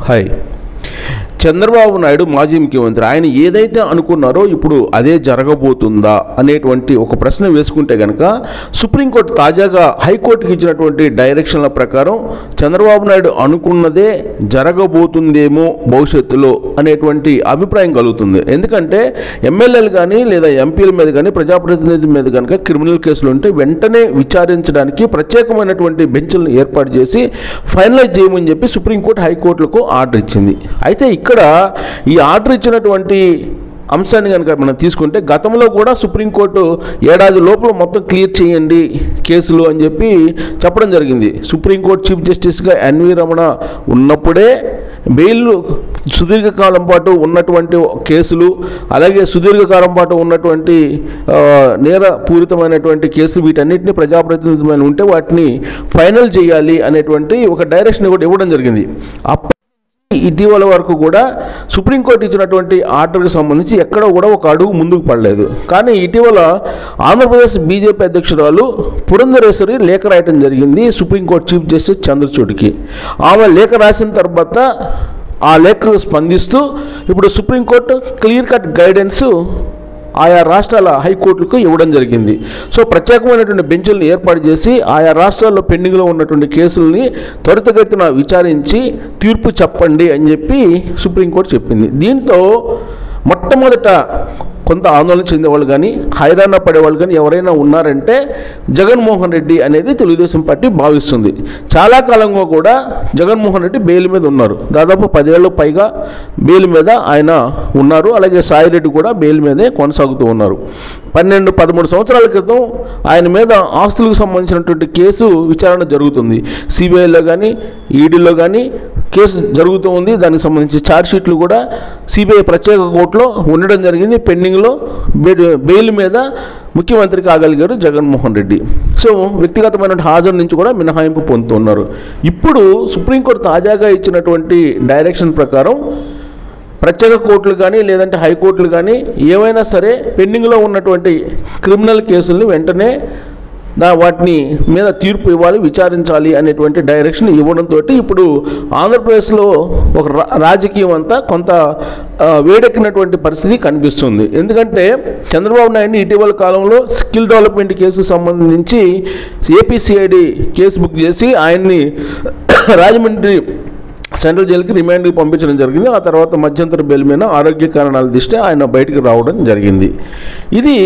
hi Chandrababu Naidu మాజీ ముఖ్యమంత్రి ఆయన ఏదైతే అనుకున్నారో ఇప్పుడు అదే జరగబోతుందా అనేటువంటి ఒక ప్రశ్న వేసుకుంటే కనుక సుప్రీంకోర్టు తాజాగా హైకోర్టుకి ఇచ్చినటువంటి డైరెక్షన్ల ప్రకారం చంద్రబాబు నాయుడు అనుకున్నదే జరగబోతుందేమో భవిష్యత్తులో అనేటువంటి అభిప్రాయం కలుగుతుంది ఎందుకంటే ఎమ్మెల్యేలు కానీ లేదా ఎంపీల మీద కానీ ప్రజాప్రతినిధుల మీద కనుక క్రిమినల్ కేసులు ఉంటే వెంటనే విచారించడానికి ప్రత్యేకమైనటువంటి బెంచ్లను ఏర్పాటు చేసి ఫైనలైజ్ చేయమని చెప్పి సుప్రీంకోర్టు హైకోర్టులకు ఆర్డర్ ఇచ్చింది అయితే ఇక్కడ ఈ ఆర్డర్ ఇచ్చినటువంటి అంశాన్ని కనుక మనం తీసుకుంటే గతంలో కూడా సుప్రీంకోర్టు ఏడాది లోపల మొత్తం క్లియర్ చేయండి కేసులు అని చెప్పి చెప్పడం జరిగింది సుప్రీంకోర్టు చీఫ్ జస్టిస్గా ఎన్వి రమణ ఉన్నప్పుడే బెయిల్ సుదీర్ఘకాలం పాటు ఉన్నటువంటి కేసులు అలాగే సుదీర్ఘకాలం పాటు ఉన్నటువంటి ఆ, నేరపూరితమైనటువంటి కేసులు వీటన్నిటిని ప్రజాప్రతినిధులమైన ఉంటే వాటిని ఫైనల్ చేయాలి అనేటువంటి ఒక డైరెక్షన్ కూడా ఇవ్వడం జరిగింది అప్ప ఇటీవల వరకు కూడా సుప్రీంకోర్టు ఇచ్చినటువంటి ఆర్డర్కి సంబంధించి ఎక్కడో కూడా ఒక అడుగు ముందుకు పడలేదు కానీ ఇటీవల ఆంధ్రప్రదేశ్ బీజేపీ అధ్యక్షురాలు పురంధరేశ్వరి లేఖ రాయటం జరిగింది సుప్రీంకోర్టు చీఫ్ జస్టిస్ చంద్రచూడ్కి ఆమె లేఖ రాసిన తర్వాత ఆ లేఖకు స్పందిస్తూ ఇప్పుడు సుప్రీంకోర్టు క్లియర్ కట్ గైడెన్స్ ఆయా రాష్ట్రాల హైకోర్టులకు ఇవ్వడం జరిగింది సో ప్రత్యేకమైనటువంటి బెంచులను ఏర్పాటు చేసి ఆయా రాష్ట్రాల్లో పెండింగ్లో ఉన్నటువంటి కేసుల్ని త్వరితగతిన విచారించి తీర్పు చెప్పండి అని చెప్పి సుప్రీంకోర్టు చెప్పింది దీంతో మొట్టమొదట కొంత ఆందోళన చెందేవాళ్ళు కానీ హైరాణ పడేవాళ్ళు కానీ ఎవరైనా ఉన్నారంటే జగన్మోహన్ రెడ్డి అనేది తెలుగుదేశం పార్టీ భావిస్తుంది చాలా కాలంగా కూడా జగన్మోహన్ రెడ్డి బెయిల్ మీద ఉన్నారు దాదాపు పదేళ్ళు పైగా బెయిల్ మీద ఆయన ఉన్నారు అలాగే సాయిరెడ్డి కూడా బెయిల్ మీదే కొనసాగుతూ ఉన్నారు పన్నెండు పదమూడు సంవత్సరాల క్రితం ఆయన మీద ఆస్తులకు సంబంధించినటువంటి కేసు విచారణ జరుగుతుంది సిబిఐలో కానీ ఈడీలో కానీ కేసు జరుగుతూ ఉంది దానికి సంబంధించి ఛార్జ్ షీట్లు కూడా సిబిఐ ప్రత్యేక కోర్టులో ఉండడం జరిగింది పెండింగ్లో బెయిల్- బెయిల్ మీద ముఖ్యమంత్రి కాగలిగారు జగన్మోహన్ రెడ్డి సో వ్యక్తిగతమైన హాజరు నుంచి కూడా మినహాయింపు పొందుతున్నారు ఇప్పుడు సుప్రీంకోర్టు తాజాగా ఇచ్చినటువంటి డైరెక్షన్ ప్రకారం ప్రత్యేక కోర్టులు కానీ లేదంటే హైకోర్టులు కానీ ఏవైనా సరే పెండింగ్లో ఉన్నటువంటి క్రిమినల్ కేసుల్ని వెంటనే దా వాటిని మీద తీర్పు ఇవ్వాలి విచారించాలి అనేటువంటి డైరెక్షన్ ఇవ్వడంతో ఇప్పుడు ఆంధ్రప్రదేశ్లో ఒక రా- రాజకీయం అంతా కొంత ఆ, వేడెక్కినటువంటి పరిస్థితి కనిపిస్తుంది ఎందుకంటే చంద్రబాబు నాయుడు ఇటీవల కాలంలో స్కిల్ డెవలప్మెంట్ కేసుకు సంబంధించి ఏపీసీఐడి కేసు బుక్ చేసి ఆయన్ని రాజమండ్రి సెంట్రల్ జైలుకి రిమాండ్కి పంపించడం జరిగింది ఆ తర్వాత మధ్యంతర బెయిల్ మీద ఆరోగ్య కారణాల దృష్ట్యా ఆయన బయటికి రావడం జరిగింది ఇది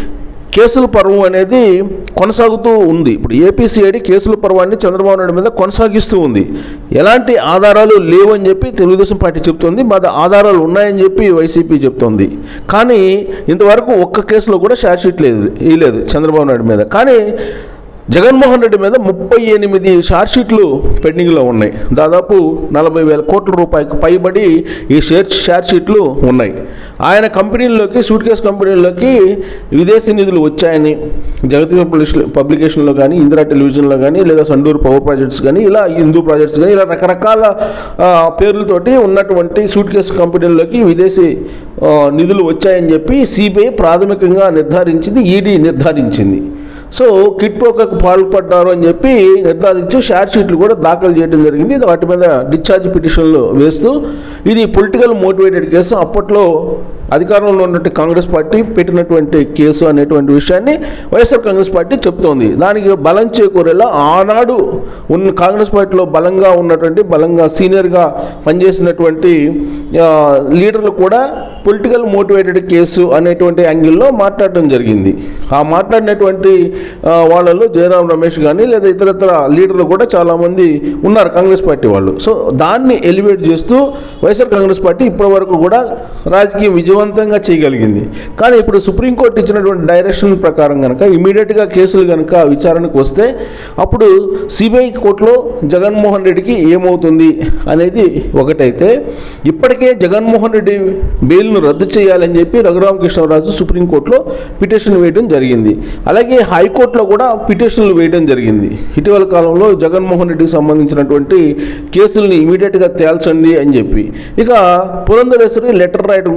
కేసుల పర్వం అనేది కొనసాగుతూ ఉంది ఇప్పుడు ఏపీసీఐడి కేసుల పర్వాన్ని చంద్రబాబు నాయుడు మీద కొనసాగిస్తూ ఉంది ఎలాంటి ఆధారాలు లేవని చెప్పి తెలుగుదేశం పార్టీ చెప్తుంది మా ఆధారాలు ఉన్నాయని చెప్పి వైసీపీ చెప్తోంది కానీ ఇంతవరకు ఒక్క కేసులో కూడా ఛార్జ్ షీట్ లేదు లేదు చంద్రబాబు నాయుడు మీద కానీ జగన్మోహన్ రెడ్డి మీద ముప్పై ఎనిమిది షార్ట్ షీట్లు పెండింగ్లో ఉన్నాయి దాదాపు నలభై వేల కోట్ల రూపాయలకు పైబడి ఈ షేర్ షార్ట్ షీట్లు ఉన్నాయి ఆయన కంపెనీల్లోకి సూట్ కేస్ కంపెనీల్లోకి విదేశీ నిధులు వచ్చాయని జగతి పబ్లిష్- పబ్లికేషన్లో కానీ ఇందిరా టెలివిజన్లో కానీ లేదా సండూరు పవర్ ప్రాజెక్ట్స్ కానీ ఇలా హిందూ ప్రాజెక్ట్స్ కానీ ఇలా రకరకాల ఆ, పేర్లతోటి ఉన్నటువంటి సూట్ కేస్ కంపెనీల్లోకి విదేశీ ఆ, నిధులు వచ్చాయని చెప్పి సిబిఐ ప్రాథమికంగా నిర్ధారించింది ఈడీ నిర్ధారించింది సో కిట్ పోకకు పాల్పడ్డారు అని చెప్పి నిర్ధారించి షార్ట్ షీట్లు కూడా దాఖలు చేయడం జరిగింది వాటి మీద డిశ్చార్జ్ పిటిషన్లు వేస్తూ ఇది పొలిటికల్ మోటివేటెడ్ కేసు అప్పట్లో అధికారంలో ఉన్నటువంటి కాంగ్రెస్ పార్టీ పెట్టినటువంటి కేసు అనేటువంటి విషయాన్ని వైఎస్ఆర్ కాంగ్రెస్ పార్టీ చెప్తోంది దానికి బలం చేకూరేలా ఆనాడు ఉన్న కాంగ్రెస్ పార్టీలో బలంగా ఉన్నటువంటి బలంగా సీనియర్గా పనిచేసినటువంటి ఆ, లీడర్లు కూడా పొలిటికల్ మోటివేటెడ్ కేసు అనేటువంటి యాంగిల్లో మాట్లాడడం జరిగింది ఆ మాట్లాడినటువంటి ఆ, వాళ్ళలో జయరాం రమేష్ కానీ లేదా ఇతరత్ర లీడర్లు కూడా చాలామంది ఉన్నారు కాంగ్రెస్ పార్టీ వాళ్ళు సో దాన్ని ఎలివేట్ చేస్తూ వైఎస్ఆర్ కాంగ్రెస్ పార్టీ ఇప్పటి వరకు కూడా రాజకీయం విజయవంతంగా చేయగలిగింది కానీ ఇప్పుడు సుప్రీంకోర్టు ఇచ్చినటువంటి డైరెక్షన్ ప్రకారం కనుక ఇమీడియట్గా కేసులు కనుక విచారణకు వస్తే అప్పుడు సిబిఐ కోర్టులో జగన్మోహన్ రెడ్డికి ఏమవుతుంది అనేది ఒకటైతే ఇప్పటికే జగన్మోహన్ రెడ్డి బెయిల్ను రద్దు చేయాలని చెప్పి రఘురామకృష్ణరాజు సుప్రీంకోర్టులో పిటిషన్ వేయడం జరిగింది అలాగే హైకోర్టులో కూడా పిటిషన్లు వేయడం జరిగింది ఇటీవల కాలంలో జగన్మోహన్ రెడ్డికి సంబంధించినటువంటి కేసుల్ని ఇమీడియట్గా తేల్చండి అని చెప్పి ఇక పురంధరేశ్వరి లెటర్ రాయడం కూడా జరిగింది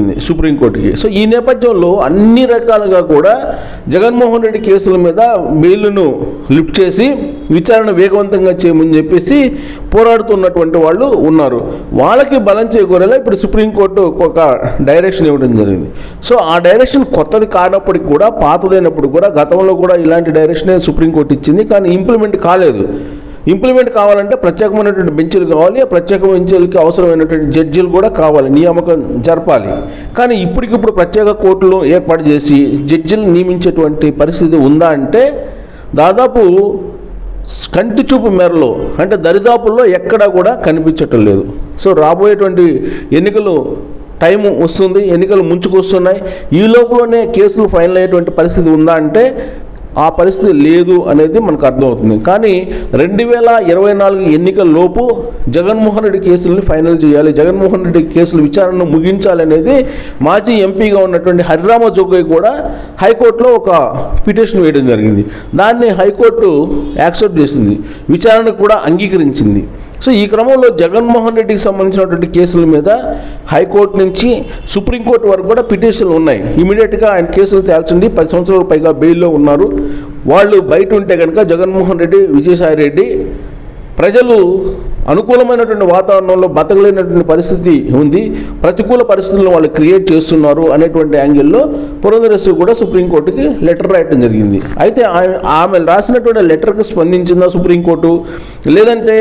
ఇచ్చింది సుప్రీంకోర్టుకి సో ఈ నేపథ్యంలో అన్ని రకాలుగా కూడా జగన్మోహన్ రెడ్డి కేసుల మీద బెయిల్ను లిఫ్ట్ చేసి విచారణ వేగవంతంగా చేయమని చెప్పేసి పోరాడుతున్నటువంటి వాళ్ళు ఉన్నారు వాళ్ళకి బలం చేకూరేలా ఇప్పుడు సుప్రీంకోర్టు ఒక డైరెక్షన్ ఇవ్వడం జరిగింది సో ఆ డైరెక్షన్ కొత్తది కానప్పటికి కూడా పాతదైనప్పుడు కూడా గతంలో కూడా ఇలాంటి డైరెక్షనే సుప్రీంకోర్టు ఇచ్చింది కానీ ఇంప్లిమెంట్ కాలేదు ఇంప్లిమెంట్ కావాలంటే ప్రత్యేకమైనటువంటి బెంచ్లు కావాలి ఆ ప్రత్యేక బెంచ్లకి అవసరమైనటువంటి జడ్జీలు కూడా కావాలి నియామకం జరపాలి కానీ ఇప్పటికిప్పుడు ప్రత్యేక కోర్టులు ఏర్పాటు చేసి జడ్జిలు నియమించేటువంటి పరిస్థితి ఉందా అంటే దాదాపు కంటి చూపు మేరలో అంటే దరిదాపుల్లో ఎక్కడా కూడా కనిపించటం లేదు సో రాబోయేటువంటి ఎన్నికలు టైం వస్తుంది ఎన్నికలు ముంచుకొస్తున్నాయి ఈ లోపలనే కేసులు ఫైనల్ అయ్యేటువంటి పరిస్థితి ఉందా అంటే ఆ పరిస్థితి లేదు అనేది మనకు అర్థమవుతుంది కానీ రెండు వేల ఇరవై నాలుగు ఎన్నికల లోపు జగన్మోహన్ రెడ్డి కేసుల్ని ఫైనల్ చేయాలి జగన్మోహన్ రెడ్డి కేసుల విచారణను ముగించాలి అనేది మాజీ ఎంపీగా ఉన్నటువంటి హరిరామ జోగయ్య కూడా హైకోర్టులో ఒక పిటిషన్ వేయడం జరిగింది దాన్ని హైకోర్టు యాక్సెప్ట్ చేసింది విచారణకు కూడా అంగీకరించింది సో ఈ క్రమంలో జగన్మోహన్ రెడ్డికి సంబంధించినటువంటి కేసుల మీద హైకోర్టు నుంచి సుప్రీంకోర్టు వరకు కూడా పిటిషన్లు ఉన్నాయి ఇమీడియట్గా ఆయన కేసులు తేల్చండి పది సంవత్సరాల పైగా బెయిల్లో ఉన్నారు వాళ్ళు బయట ఉంటే కనుక జగన్మోహన్ రెడ్డి విజయసాయి రెడ్డి ప్రజలు అనుకూలమైనటువంటి వాతావరణంలో బతకలేనటువంటి పరిస్థితి ఉంది ప్రతికూల పరిస్థితులను వాళ్ళు క్రియేట్ చేస్తున్నారు అనేటువంటి యాంగిల్లో పురంధరేశ్వరి కూడా సుప్రీంకోర్టుకి లెటర్ రాయటం జరిగింది అయితే ఆమె ఆమె రాసినటువంటి లెటర్కి స్పందించిందా సుప్రీంకోర్టు లేదంటే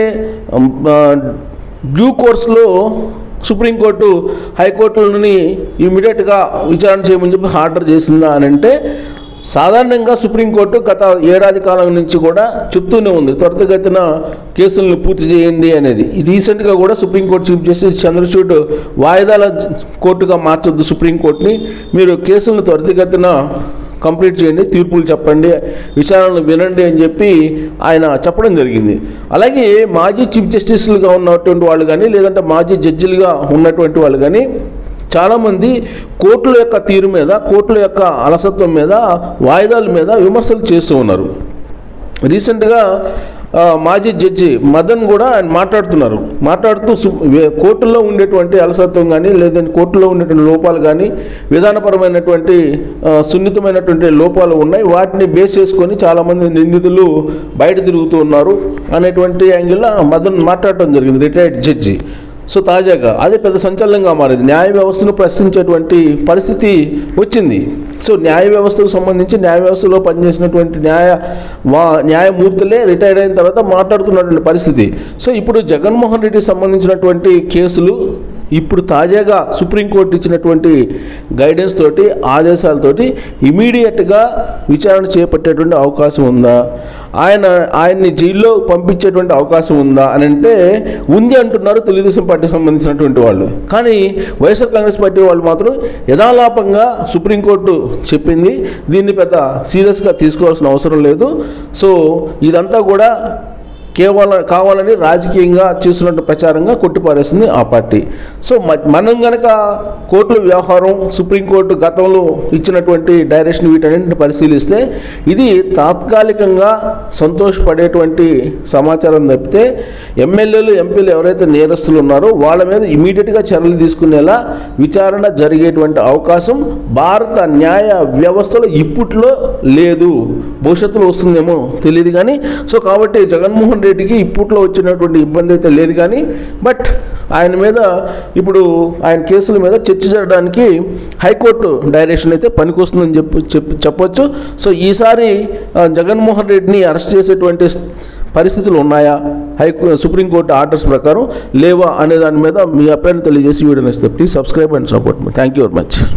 డ్యూ కోర్స్లో సుప్రీంకోర్టు హైకోర్టులని ఇమీడియట్గా విచారణ చేయమని చెప్పి ఆర్డర్ చేసిందా అని అంటే సాధారణంగా సుప్రీంకోర్టు గత ఏడాది కాలం నుంచి కూడా చెప్తూనే ఉంది త్వరితగతిన కేసులను పూర్తి చేయండి అనేది రీసెంట్గా కూడా సుప్రీంకోర్టు చీఫ్ జస్టిస్ చంద్రచూడ్ వాయిదాల కోర్టుగా మార్చొద్దు సుప్రీంకోర్టుని మీరు కేసులను త్వరితగతిన కంప్లీట్ చేయండి తీర్పులు చెప్పండి విచారణలు వినండి అని చెప్పి ఆయన చెప్పడం జరిగింది అలాగే మాజీ చీఫ్ జస్టిస్లుగా ఉన్నటువంటి వాళ్ళు కానీ లేదంటే మాజీ జడ్జిలుగా ఉన్నటువంటి వాళ్ళు కానీ చాలామంది కోర్టుల యొక్క తీరు మీద కోర్టుల యొక్క అలసత్వం మీద వాయిదాల మీద విమర్శలు చేస్తూ ఉన్నారు రీసెంట్గా ఆ, మాజీ జడ్జి మదన్ కూడా ఆయన మాట్లాడుతున్నారు మాట్లాడుతూ సు- వే- కోర్టుల్లో ఉండేటువంటి అలసత్వం కానీ లేదంటే కోర్టులో ఉండేటువంటి లోపాలు కానీ విధానపరమైనటువంటి ఆ, సున్నితమైనటువంటి లోపాలు ఉన్నాయి వాటిని బేస్ చేసుకొని చాలామంది నిందితులు బయట తిరుగుతూ ఉన్నారు అనేటువంటి యాంగిల్లో మదన్ మాట్లాడటం జరిగింది రిటైర్డ్ జడ్జి సో తాజాగా అదే పెద్ద సంచలనంగా మారింది న్యాయ వ్యవస్థను ప్రశ్నించేటువంటి పరిస్థితి వచ్చింది సో న్యాయ వ్యవస్థకు సంబంధించి న్యాయ వ్యవస్థలో పనిచేసినటువంటి న్యాయ వా న్యాయమూర్తులే రిటైర్ అయిన తర్వాత మాట్లాడుతున్నటువంటి పరిస్థితి సో ఇప్పుడు జగన్మోహన్ రెడ్డికి సంబంధించినటువంటి కేసులు ఇప్పుడు తాజాగా సుప్రీంకోర్టు ఇచ్చినటువంటి గైడెన్స్ తోటి ఆదేశాలతోటి ఇమీడియట్గా విచారణ చేపట్టేటువంటి అవకాశం ఉందా ఆయన ఆయన్ని జైల్లో పంపించేటువంటి అవకాశం ఉందా అని అంటే ఉంది అంటున్నారు తెలుగుదేశం పార్టీకి సంబంధించినటువంటి వాళ్ళు కానీ వైఎస్ఆర్ కాంగ్రెస్ పార్టీ వాళ్ళు మాత్రం యథాలాపంగా సుప్రీంకోర్టు చెప్పింది దీన్ని పెద్ద సీరియస్గా తీసుకోవాల్సిన అవసరం లేదు సో ఇదంతా కూడా కేవలం కావాలని రాజకీయంగా చేస్తున్నట్టు ప్రచారంగా కొట్టిపారేస్తుంది ఆ పార్టీ సో మ- మనం గనక కోర్టుల వ్యవహారం సుప్రీంకోర్టు గతంలో ఇచ్చినటువంటి డైరెక్షన్ వీటన్నింటిని పరిశీలిస్తే ఇది తాత్కాలికంగా సంతోషపడేటువంటి సమాచారం తప్పితే ఎమ్మెల్యేలు ఎంపీలు ఎవరైతే నేరస్తులు ఉన్నారో వాళ్ళ మీద ఇమీడియట్గా చర్యలు తీసుకునేలా విచారణ జరిగేటువంటి అవకాశం భారత న్యాయ వ్యవస్థలో ఇప్పట్లో లేదు భవిష్యత్తులో వస్తుందేమో తెలియదు కానీ సో కాబట్టి జగన్మోహన్ రెడ్డికి ఇప్పట్లో వచ్చినటువంటి ఇబ్బంది అయితే లేదు కానీ బట్ ఆయన మీద ఇప్పుడు ఆయన కేసుల మీద చర్చ జరగడానికి హైకోర్టు డైరెక్షన్ అయితే పనికొస్తుందని చెప్పి చెప్పి చెప్పొచ్చు సో ఈసారి ఆ, జగన్మోహన్ రెడ్డిని అరెస్ట్ చేసేటువంటి పరిస్థితులు ఉన్నాయా హైకో సుప్రీంకోర్టు ఆర్డర్స్ ప్రకారం లేవా అనే దాని మీద మీ అభిప్రాయం తెలియజేసి వీడియో ఇస్తే ప్లీజ్ సబ్స్క్రైబ్ అండ్ సపోర్ట్ మీ థ్యాంక్ యూ వెరీ మచ్